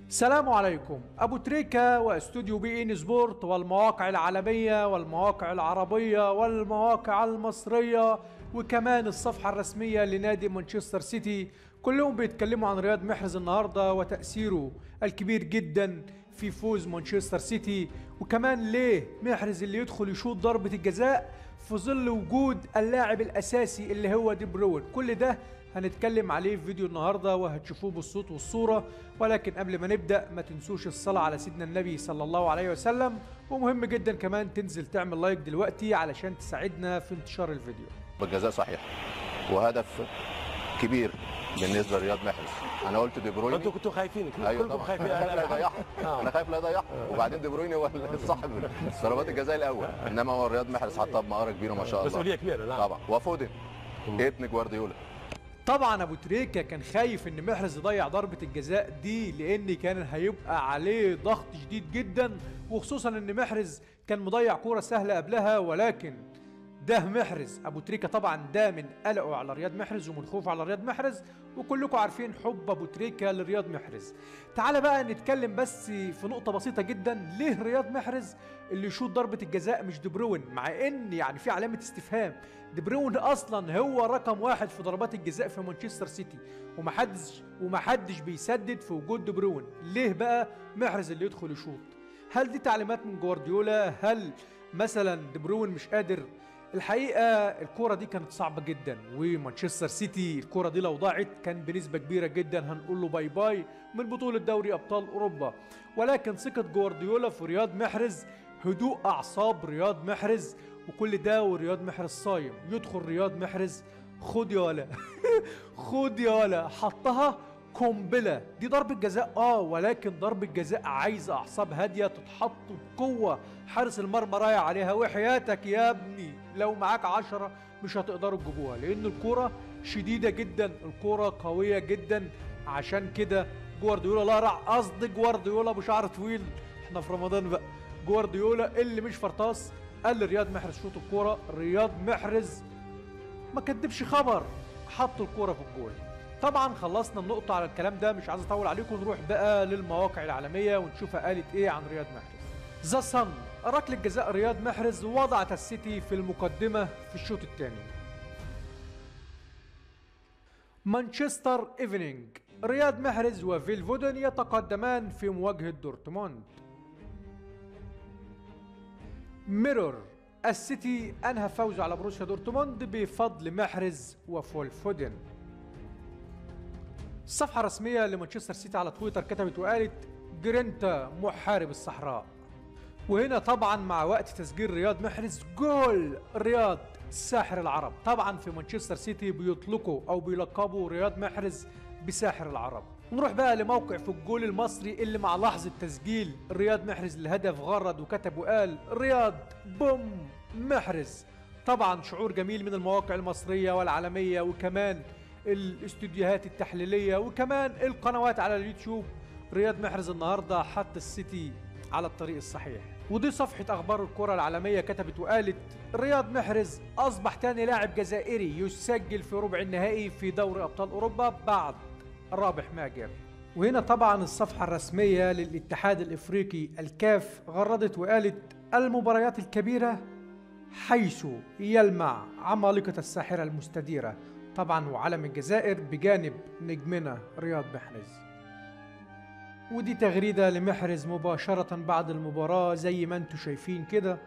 السلام عليكم ابو تريكة واستوديو بي ان سبورت والمواقع العالمية والمواقع العربية والمواقع المصرية وكمان الصفحة الرسمية لنادي مانشستر سيتي كلهم بيتكلموا عن رياض محرز النهاردة وتأثيره الكبير جدا في فوز مانشستر سيتي وكمان ليه محرز اللي يدخل يشوط ضربة الجزاء في ظل وجود اللاعب الأساسي اللي هو دي بروين كل ده هنتكلم عليه في فيديو النهارده وهتشوفوه بالصوت والصوره ولكن قبل ما نبدا ما تنسوش الصلاه على سيدنا النبي صلى الله عليه وسلم ومهم جدا كمان تنزل تعمل لايك دلوقتي علشان تساعدنا في انتشار الفيديو بالجزاء صحيح وهدف كبير بالنسبه لرياض محرز انا قلت دي بروين انتوا كنتوا خايفين ايوه كلكم طبعا خايفين انا خايف لا يضيعها آه. انا خايف لا يضيعها وبعدين دي بروين هو صاحب ضربات الجزاء الاول انما هو رياض محرز حطها بمهاره كبيره ما شاء الله مسؤوليه كبيره نعم طبعا وفودن ابن جوارديولا طبعا ابو تريكة كان خايف ان محرز يضيع ضربة الجزاء دي لان كان هيبقى عليه ضغط شديد جدا وخصوصا ان محرز كان مضيع كورة سهلة قبلها ولكن ده محرز ابو تريكة طبعا ده من قلقه على رياض محرز ومن خوفه على رياض محرز وكلكم عارفين حب ابو تريكة لرياض محرز تعال بقى نتكلم بس في نقطة بسيطة جدا ليه رياض محرز اللي يشوط ضربة الجزاء مش دي بروين مع ان يعني في علامة استفهام دي بروين اصلا هو رقم واحد في ضربات الجزاء في مانشستر سيتي ومحدش ومحدش بيسدد في وجود دي بروين ليه بقى محرز اللي يدخل يشوط هل دي تعليمات من جوارديولا هل مثلا دي بروين مش قادر الحقيقه الكوره دي كانت صعبه جدا ومانشستر سيتي الكوره دي لو ضاعت كان بنسبه كبيره جدا هنقول له باي باي من بطوله دوري ابطال اوروبا ولكن ثقه جوارديولا في رياض محرز هدوء اعصاب رياض محرز وكل ده ورياض محرز صايم يدخل رياض محرز خد يالا خد يالا حطها قنبله دي ضربه جزاء اه ولكن ضربه جزاء عايزه اعصاب هاديه تتحط بقوه حارس المرمى رايح عليها وحياتك يا ابني لو معاك عشرة مش هتقدروا تجيبوها لان الكوره شديده جدا الكوره قويه جدا عشان كده جوارديولا لا راح قصد جوارديولا بشعر طويل احنا في رمضان بقى جوارديولا اللي مش فرطاس قال لرياض محرز شوط الكوره رياض محرز ما كدبش خبر حط الكوره في الجول طبعا خلصنا النقطة على الكلام ده مش عايز اطول عليكم نروح بقى للمواقع العالمية ونشوفها قالت ايه عن رياض محرز ذا صن ركلة جزاء رياض محرز وضعت السيتي في المقدمة في الشوط الثاني مانشستر ايفنينج رياض محرز وفيل فودن يتقدمان في مواجهة دورتموند ميرور السيتي انهى فوزه على بروسيا دورتموند بفضل محرز وفول فودن الصفحة الرسمية لمانشستر سيتي على تويتر كتبت وقالت جرينتا محارب الصحراء وهنا طبعا مع وقت تسجيل رياض محرز جول رياض ساحر العرب طبعا في مانشستر سيتي بيطلقوا او بيلقبوا رياض محرز بساحر العرب نروح بقى لموقع في الجول المصري اللي مع لحظة تسجيل رياض محرز الهدف غرد وكتب وقال رياض بوم محرز طبعا شعور جميل من المواقع المصرية والعالمية وكمان الاستوديوهات التحليلية وكمان القنوات على اليوتيوب رياض محرز النهاردة حط السيتي على الطريق الصحيح ودي صفحة أخبار الكرة العالمية كتبت وقالت رياض محرز أصبح تاني لاعب جزائري يسجل في ربع النهائي في دوري أبطال أوروبا بعد رابح ماجر وهنا طبعا الصفحة الرسمية للاتحاد الإفريقي الكاف غردت وقالت المباريات الكبيرة حيث يلمع عمالقة الساحرة المستديرة طبعا وعلم الجزائر بجانب نجمنا رياض محرز ودي تغريدة لمحرز مباشرة بعد المباراة زي ما انتم شايفين كده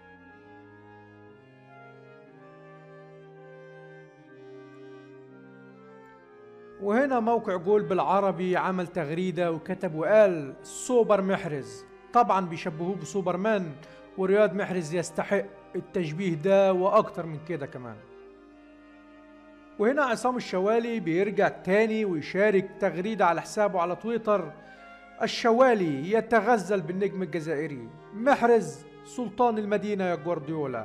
وهنا موقع جول بالعربي عمل تغريدة وكتب وقال سوبر محرز طبعا بيشبهوه بسوبرمان ورياض محرز يستحق التشبيه ده وأكتر من كده كمان وهنا عصام الشوالي بيرجع تاني ويشارك تغريدة على حسابه على تويتر الشوالي يتغزل بالنجم الجزائري محرز سلطان المدينة يا جوارديولا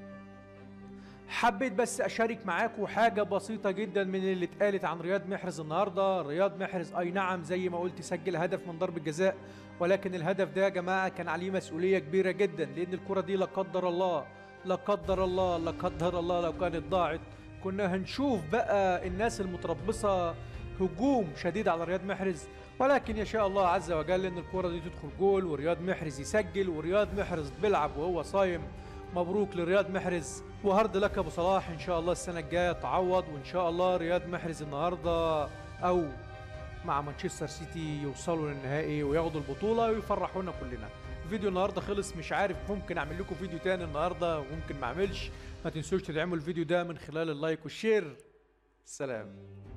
حبيت بس اشارك معاكم حاجة بسيطة جدا من اللي اتقالت عن رياض محرز النهاردة رياض محرز اي نعم زي ما قلت سجل هدف من ضربة جزاء ولكن الهدف ده يا جماعة كان عليه مسؤولية كبيرة جدا لان الكرة دي لا قدر الله لا قدر الله لا قدر الله لو كانت ضاعت كنا هنشوف بقى الناس المتربصة هجوم شديد على رياض محرز ولكن يشاء الله عز وجل ان الكرة دي تدخل جول ورياض محرز يسجل ورياض محرز بيلعب وهو صايم مبروك لرياض محرز وهارد لك ابو صلاح ان شاء الله السنه الجايه تعوض وان شاء الله رياض محرز النهارده او مع مانشستر سيتي يوصلوا للنهائي وياخدوا البطوله ويفرحونا كلنا الفيديو النهارده خلص مش عارف ممكن اعمل لكم فيديو تاني النهارده وممكن ما اعملش ما تنسوش تدعموا الفيديو ده من خلال اللايك والشير سلام